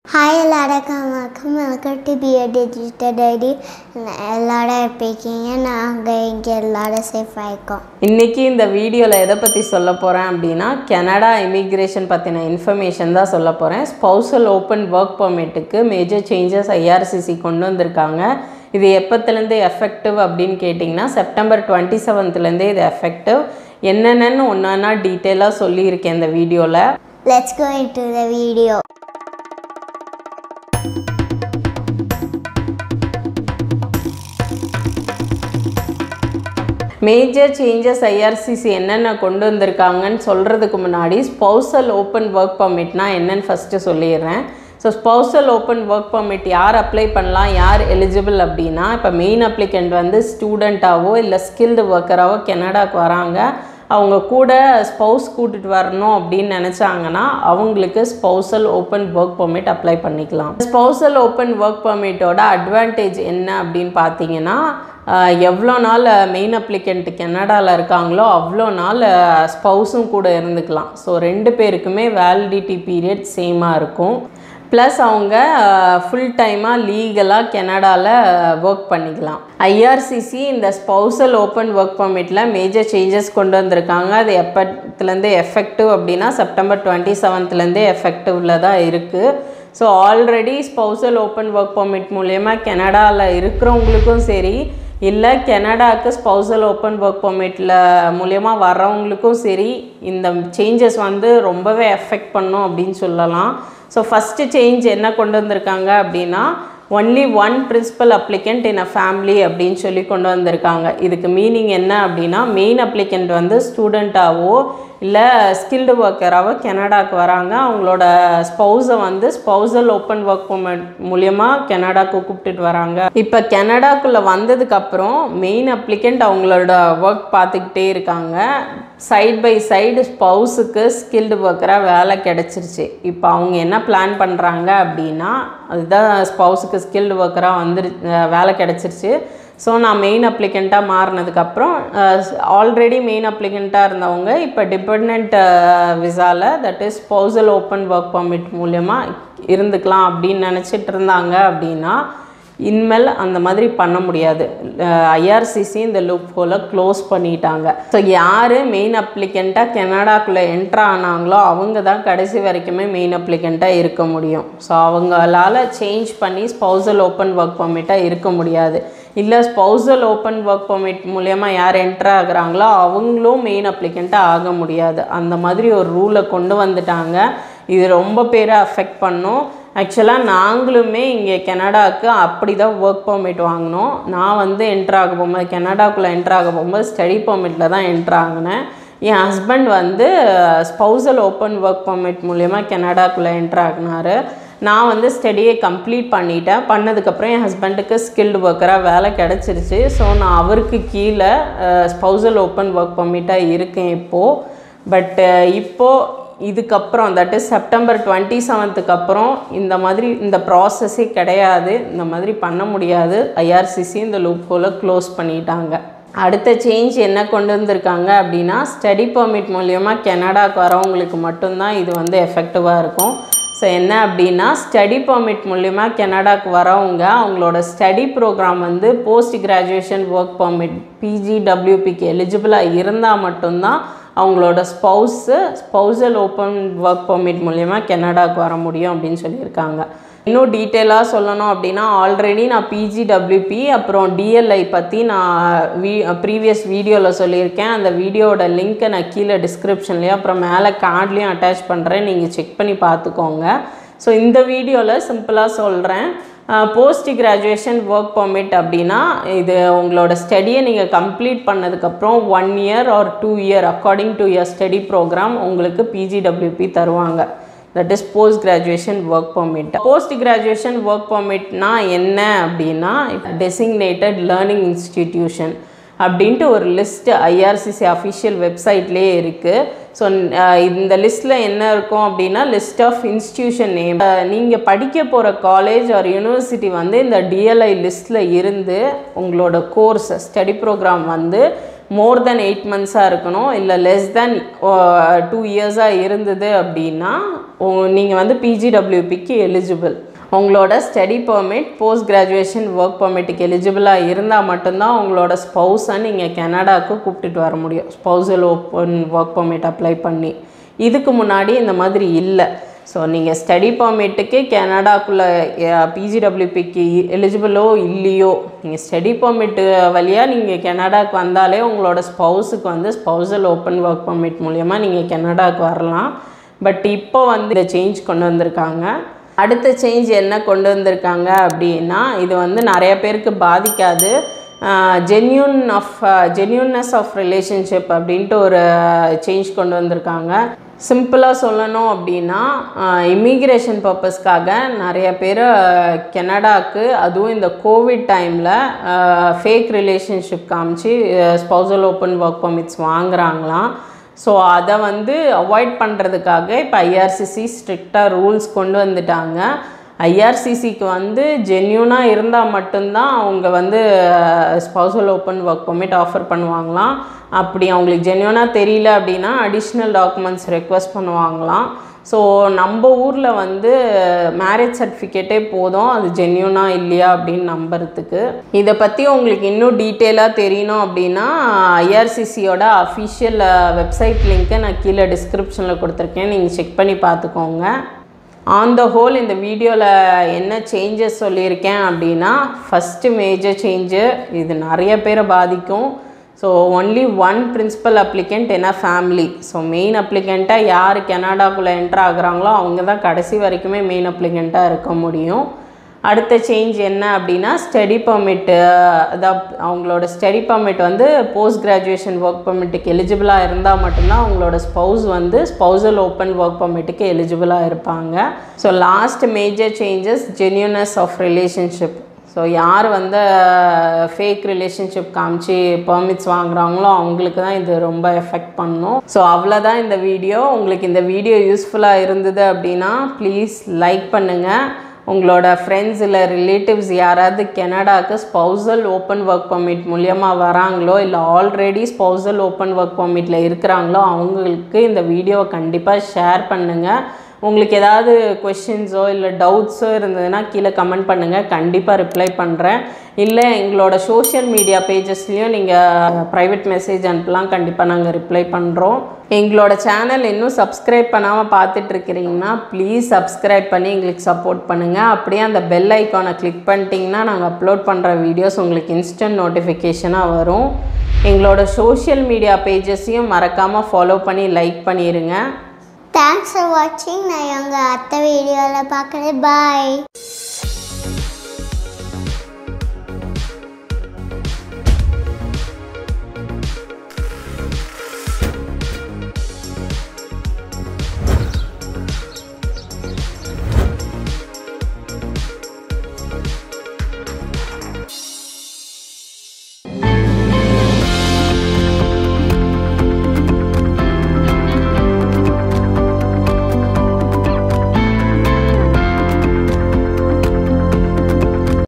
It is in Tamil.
ஹாய் எல்லாருக்கும் வணக்கம் welcome to PA digital ID எல்லாரும் எப்படி இருக்கீங்க நாங்கள் இங்கே எல்லாரும் சேஃபாக இருக்கோம் இன்னைக்கு இந்த வீடியோவில் எதை பற்றி சொல்ல போகிறேன் அப்படின்னா கனடா இமிக்ரேஷன் பற்றின இன்ஃபர்மேஷன் தான் சொல்ல போகிறேன் ஸ்பௌசல் ஓப்பன் ஒர்க் பர்மிட்டுக்கு மேஜர் சேஞ்சஸ் ஐஆர்சிசி கொண்டு வந்திருக்காங்க இது எப்போத்துலேருந்து எஃபெக்டிவ் அப்படின்னு கேட்டிங்கன்னா செப்டம்பர் டுவெண்ட்டி செவன்த்துலேருந்தே இது எஃபெக்டிவ் என்னென்னு ஒன்றா டீட்டெயிலாக சொல்லியிருக்கேன் இந்த வீடியோவில் let's go into the video major changes IRCC என்னென்ன கொண்டு வந்திருக்காங்கன்னு சொல்கிறதுக்கு முன்னாடி ஸ்பௌசல் ஓப்பன் ஒர்க் பர்மிட்னா என்னன்னு ஃபஸ்ட்டு சொல்லிடுறேன் so spousal open work permit யார் அப்ளை பண்ணலாம் யார் எலிஜிபிள் அப்படின்னா இப்போ மெயின் அப்ளிகண்ட் வந்து ஸ்டூடெண்ட்டாவோ இல்லை ஸ்கில்டு ஒர்க்கராகவோ கனடாக்கு வராங்க அவங்க கூட ஸ்பௌஸ் கூட்டிட்டு வரணும் அப்படின்னு நினச்சாங்கன்னா அவங்களுக்கு spousal open work permit apply பண்ணிக்கலாம் ஸ்பௌசல் ஓப்பன் ஒர்க் பர்மிட்டோட அட்வான்டேஜ் என்ன அப்படின்னு பார்த்தீங்கன்னா ஆஹ், எவ்வளோ நாள் மெயின் அப்ளிகண்ட் கனடாவில் இருக்காங்களோ அவ்வளோ நாள் ஸ்பௌஸும் கூட இருந்துக்கலாம் ஸோ ரெண்டு பேருக்குமே வேலிடிட்டி பீரியட் சேமாக இருக்கும் ப்ளஸ் அவங்க ஃபுல் டைமாக லீகலாக கனடாவில் ஒர்க் பண்ணிக்கலாம் ஐஆர்சிசி இந்த ஸ்பௌசல் ஓப்பன் ஒர்க் பர்மிட்டில் மேஜர் சேஞ்சஸ் கொண்டு வந்திருக்காங்க அது எப்பத்துலேருந்து எஃபெக்டிவ் அப்படின்னா செப்டம்பர் டுவெண்ட்டி செவன்த்லேருந்தே எஃபெக்டிவில் தான் இருக்குது so already spousal open work permit மூலயமா கனடாவில் இருக்கிறவங்களுக்கும் சரி இல்லை கனடாக்கு ஸ்பௌசல் ஓப்பன் ஒர்க் பர்மிட்டில் மூலயமா வர்றவங்களுக்கும் சரி இந்த சேஞ்சஸ் வந்து ரொம்பவே எஃபெக்ட் பண்ணும் அப்படின்னு சொல்லலாம் ஸோ ஃபஸ்ட்டு சேஞ்ச் என்ன கொண்டு வந்திருக்காங்க அப்படின்னா only one principal applicant in a family அப்படின்னு சொல்லி கொண்டு வந்திருக்காங்க இதுக்கு மீனிங் என்ன அப்படின்னா மெயின் அப்ளிகண்ட் வந்து ஸ்டூடெண்ட்டாவோ இல்லை ஸ்கில்டு ஒர்க்கராகவோ கனடாக்கு வராங்க அவங்களோட ஸ்பௌஸை வந்து ஸ்பௌசல் ஓப்பன் ஒர்க் பர்மிட் மூலியமாக கனடாக்கு கூப்பிட்டுட்டு வராங்க இப்போ கனடாக்குள்ளே வந்ததுக்கப்புறம் மெயின் அப்ளிகண்ட் அவங்களோட ஒர்க் பார்த்துக்கிட்டே இருக்காங்க சைட் பை சைடு ஸ்பௌஸுக்கு ஸ்கில்டு ஒர்க்கராக வேலை கிடச்சிருச்சு இப்போ அவங்க என்ன பிளான் பண்ணுறாங்க அப்படின்னா அதுதான் ஸ்பௌஸுக்கு ஸ்கில்டு ஒர்க்கராக வந்துரு அஹ் வேலை கிடச்சிருச்சு ஸோ நான் மெயின் அப்ளிகண்ட்டாக மாறினதுக்கப்புறம் ஆல்ரெடி மெயின் அப்ளிகண்ட்டாக இருந்தவங்க இப்போ டிபெண்ட் விசாவில் that is spousal open work permit மூலயமா இருந்துக்கலாம் அப்படின்னு நினச்சிட்டு இருந்தாங்க அப்படின்னா இனிமேல் அந்த மாதிரி பண்ண முடியாது ஐஆர்சிசி இந்த லூப் ஹோலை க்ளோஸ் பண்ணிட்டாங்க ஸோ யார் மெயின் அப்ளிகண்ட்டாக கனடாக்குள்ளே என்ட்ரு ஆனாங்களோ அவங்க தான் கடைசி வரைக்குமே மெயின் அப்ளிகண்ட்டாக இருக்க முடியும் ஸோ அவங்களால சேஞ்ச் பண்ணி ஸ்பௌசல் ஓப்பன் ஒர்க் பர்மிட்டாக இருக்க முடியாது இல்லை ஸ்பௌசல் ஓப்பன் ஒர்க் பர்மிட் மூலயமா யார் என்ட்ரு ஆகுறாங்களோ அவங்களும் மெயின் அப்ளிகண்ட்டாக ஆக முடியாது அந்த மாதிரி ஒரு ரூலை கொண்டு வந்துட்டாங்க இது ரொம்ப பேரை அஃபெக்ட் பண்ணும் ஆக்சுவலாக நாங்களுமே இங்கே கனடாவுக்கு அப்படி தான் ஒர்க் பர்மிட் வாங்கினோம் நான் வந்து என்ட்ரு ஆக போகும்போது கனடாக்குள்ளே என்ட்ரு ஆக போகும்போது ஸ்டடி பர்மிட்டில் தான் என்ட்ரு ஆகினேன் என் ஹஸ்பண்ட் வந்து ஸ்பௌசல் ஓப்பன் ஒர்க் பர்மிட் மூலயமா கனடாக்குள்ளே என்ட்ரு ஆகினாரு நான் வந்து ஸ்டடியை கம்ப்ளீட் பண்ணிட்டேன் பண்ணதுக்கப்புறம் என் ஹஸ்பண்டுக்கு ஸ்கில்டு ஒர்க்கராக வேலை கிடச்சிருச்சு ஸோ நான் அவருக்கு கீழே ஸ்பௌசல் ஓப்பன் ஒர்க் பர்மிட்டாக இருக்கேன் இப்போது பட் இப்போது இதுக்கப்புறம் தட் இஸ் செப்டம்பர் டுவெண்ட்டி செவன்த்துக்கு அப்புறம் இந்த மாதிரி இந்த ப்ராசஸே கிடையாது இந்த மாதிரி பண்ண முடியாது ஐஆர்சிசி இந்த லூப் ஹோலை க்ளோஸ் பண்ணிட்டாங்க அடுத்த சேஞ்ச் என்ன கொண்டு வந்திருக்காங்க அப்படின்னா ஸ்டடி பர்மிட் மூலயமா கனடாக்கு வரவங்களுக்கு மட்டும்தான் இது வந்து எஃபெக்டிவாக இருக்கும் ஸோ என்ன அப்படின்னா ஸ்டடி பர்மிட் மூலிமா கனடாக்கு வரவங்க அவங்களோட ஸ்டடி ப்ரோக்ராம் வந்து போஸ்ட் கிராஜுவேஷன் ஒர்க் பர்மிட் பிஜிடபிள்யூபிக்கு எலிஜிபிளாக இருந்தால் மட்டும்தான் அவங்களோட spouse spousal open work permit மூலயமா கனடாக்கு வர முடியும் அப்படின்னு சொல்லியிருக்காங்க இன்னும் டீட்டெயிலாக சொல்லணும் அப்படின்னா ஆல்ரெடி நான் பிஜிடபிள்யூபி அப்புறம் டிஎல்ஐ பற்றி நான் வீ ப்ரீவியஸ் வீடியோவில் சொல்லியிருக்கேன் அந்த வீடியோவோட லிங்க்கை நான் கீழே டிஸ்கிரிப்ஷன்லேயும் அப்புறம் மேலே கார்ட்லேயும் அட்டாச் பண்ணுறேன் நீங்கள் செக் பண்ணி பார்த்துக்கோங்க ஸோ இந்த வீடியோவில் சிம்பிளாக சொல்கிறேன் போஸ்ட் கிராஜுவேஷன் ஒர்க் பர்மிட் அப்படின்னா இது உங்களோட ஸ்டடியை நீங்கள் கம்ப்ளீட் பண்ணதுக்கப்புறம் one year or two year according to your study programme உங்களுக்கு பிஜிடபிள்யூபி தருவாங்க that is post graduation work permit post graduation work பர்மிட்னா என்ன அப்படின்னா டெசிக்னேட்டட் லேர்னிங் இன்ஸ்டிடியூஷன் அப்படின்ட்டு ஒரு லிஸ்ட்டு ஐஆர்சிசி அஃபிஷியல் வெப்சைட்லேயே இருக்குது ஸோ இந்த லிஸ்ட்டில் என்ன இருக்கும் அப்படின்னா லிஸ்ட் ஆஃப் இன்ஸ்டியூஷன் நேம் நீங்கள் படிக்க போகிற காலேஜ் ஆர் யூனிவர்சிட்டி வந்து இந்த டிஎல்ஐ லிஸ்ட்டில் இருந்து உங்களோட கோர்ஸ் ஸ்டடி ப்ரோக்ராம் வந்து மோர் தென் எயிட் மந்த்ஸாக இருக்கணும் இல்லை லெஸ் தென் டூ இயர்ஸாக இருந்தது அப்படின்னா நீங்கள் வந்து பிஜிடபிள்யூபிக்கு எலிஜிபிள் உங்களோட study permit post graduation work பெர்மிட்டுக்கு எலிஜிபிளாக இருந்தால் மட்டும்தான் உங்களோட ஸ்பௌஸை நீங்கள் கனடாவுக்கு கூப்பிட்டுட்டு வர முடியும் spousal open work permit apply பண்ணி இதுக்கு முன்னாடி இந்த மாதிரி இல்லை ஸோ நீங்கள் ஸ்டடி பெர்மிட்டுக்கு கனடாக்குள்ளே பிஜிடபிள்யூபிக்கு எலிஜிபிளோ இல்லையோ நீங்கள் ஸ்டடி பெர்மிட்டு வழியாக நீங்கள் கனடாக்கு வந்தாலே உங்களோட ஸ்பௌஸுக்கு வந்து ஸ்பௌசல் ஓப்பன் ஒர்க் பெர்மிட் மூலயமா நீங்கள் கனடாக்கு வரலாம் பட் இப்போ வந்து இதை சேஞ்ச் கொண்டு வந்திருக்காங்க அடுத்த சேஞ்ச் என்ன கொண்டு வந்திருக்காங்க அப்படின்னா இது வந்து நிறைய பேருக்கு பாதிக்காது genuine of genuineness of relationship அப்படின்ட்டு ஒரு சேஞ்ச் கொண்டு வந்திருக்காங்க சிம்பிளாக சொல்லணும் அப்படின்னா இமிக்ரேஷன் பர்பஸ்க்காக நிறைய பேர் கனடாக்கு அதுவும் இந்த கோவிட் டைமில் ஃபேக் ரிலேஷன்ஷிப் காமிச்சு ஸ்பௌசல் ஓப்பன் ஒர்க் பர்மிட்ஸ் வாங்குறாங்களாம் ஸோ அதை வந்து அவாய்ட் பண்ணுறதுக்காக இப்போ ஐஆர்சிசி ஸ்ட்ரிக்டாக ரூல்ஸ் கொண்டு வந்துட்டாங்க ஐஆர்சிசிக்கு வந்து ஜென்யூனாக இருந்தால் மட்டும்தான் அவங்க வந்து spousal open work permit offer பண்ணுவாங்களாம் அப்படி அவங்களுக்கு ஜென்யூனாக தெரியல அப்படின்னா அடிஷ்னல் டாக்குமெண்ட்ஸ் ரெக்வஸ்ட் பண்ணுவாங்களாம் ஸோ நம்ம ஊரில் வந்து மேரேஜ் சர்டிஃபிகேட்டே போதும் அது ஜென்யூனாக இல்லையா அப்படின்னு நம்புறதுக்கு இதை பற்றி உங்களுக்கு இன்னும் டீட்டெயிலாக தெரியணும் அப்படின்னா ஐஆர்சிசியோட அஃபிஷியல் வெப்சைட் லிங்க்கை நான் கீழே டிஸ்கிரிப்ஷனில் கொடுத்துருக்கேன் நீங்கள் செக் பண்ணி பார்த்துக்கோங்க ஆன் த ஹோல் இந்த வீடியோவில் என்ன சேஞ்சஸ் சொல்லியிருக்கேன் அப்படின்னா ஃபஸ்ட்டு மேஜர் சேஞ்சு இது நிறைய பேரை பாதிக்கும் so only one principal applicant என்ன ஃபேமிலி ஸோ மெயின் அப்ளிகண்ட்டாக யார் கனடாக்குள்ளே என்ட்ரு ஆகுறாங்களோ அவங்க தான் கடைசி வரைக்குமே மெயின் அப்ளிகண்ட்டாக இருக்க முடியும் அடுத்த சேஞ்ச் என்ன அப்படின்னா ஸ்டடி பர்மிட்டு அதான் அவங்களோட ஸ்டடி பர்மிட் வந்து போஸ்ட் கிராஜுவேஷன் ஒர்க் பர்மிட்டுக்கு எலிஜிபிளாக இருந்தால் மட்டும்தான் அவங்களோட ஸ்பௌஸ் வந்து ஸ்பௌசல் ஓப்பன் ஒர்க் பர்மிட்டுக்கு எலிஜிபிளாக இருப்பாங்க so last major changes genuineness of relationship so யார் வந்து ஃபேக் ரிலேஷன்ஷிப் காமிச்சு பெர்மிட்ஸ் வாங்குறாங்களோ அவங்களுக்கு தான் இது ரொம்ப எஃபெக்ட் பண்ணும் ஸோ அவ்வளோதான் இந்த வீடியோ உங்களுக்கு இந்த வீடியோ யூஸ்ஃபுல்லாக இருந்தது அப்படின்னா ப்ளீஸ் லைக் பண்ணுங்கள் உங்களோட ஃப்ரெண்ட்ஸ் இல்லை ரிலேட்டிவ்ஸ் யாராவது கனடாவுக்கு ஸ்பௌசல் ஓப்பன் ஒர்க் பர்மிட் மூலியமாக வராங்களோ இல்லை ஆல்ரெடி ஸ்பௌசல் ஓப்பன் ஒர்க் பர்மிட்டில் இருக்கிறாங்களோ அவங்களுக்கு இந்த வீடியோவை கண்டிப்பாக ஷேர் பண்ணுங்கள் உங்களுக்கு ஏதாவது கொஷின்ஸோ இல்லை டவுட்ஸோ இருந்ததுன்னா கீழே கமெண்ட் பண்ணுங்கள் கண்டிப்பாக ரிப்ளை பண்ணுறேன் இல்லை எங்களோட சோஷியல் மீடியா பேஜஸ்லேயும் நீங்கள் ப்ரைவேட் மெசேஜ் அனுப்பலாம் கண்டிப்பாக நாங்கள் ரிப்ளை பண்ணுறோம் எங்களோட சேனல் இன்னும் சப்ஸ்கிரைப் பண்ணாமல் பார்த்துட்ருக்கிறீங்கன்னா ப்ளீஸ் சப்ஸ்கிரைப் பண்ணி எங்களுக்கு சப்போர்ட் பண்ணுங்கள் அப்படியே அந்த பெல் ஐக்கானை கிளிக் பண்ணிட்டீங்கன்னா நாங்கள் அப்லோட் பண்ணுற வீடியோஸ் உங்களுக்கு இன்ஸ்டன்ட் நோட்டிஃபிகேஷனாக வரும் எங்களோட சோஷியல் மீடியா பேஜஸையும் மறக்காமல் ஃபாலோ பண்ணி லைக் பண்ணிடுங்க தேங்க்ஸ் ஃபார் வாட்சிங் நான் எங்கள் அத்தை வீடியோவில் பார்க்குறேன் பாய்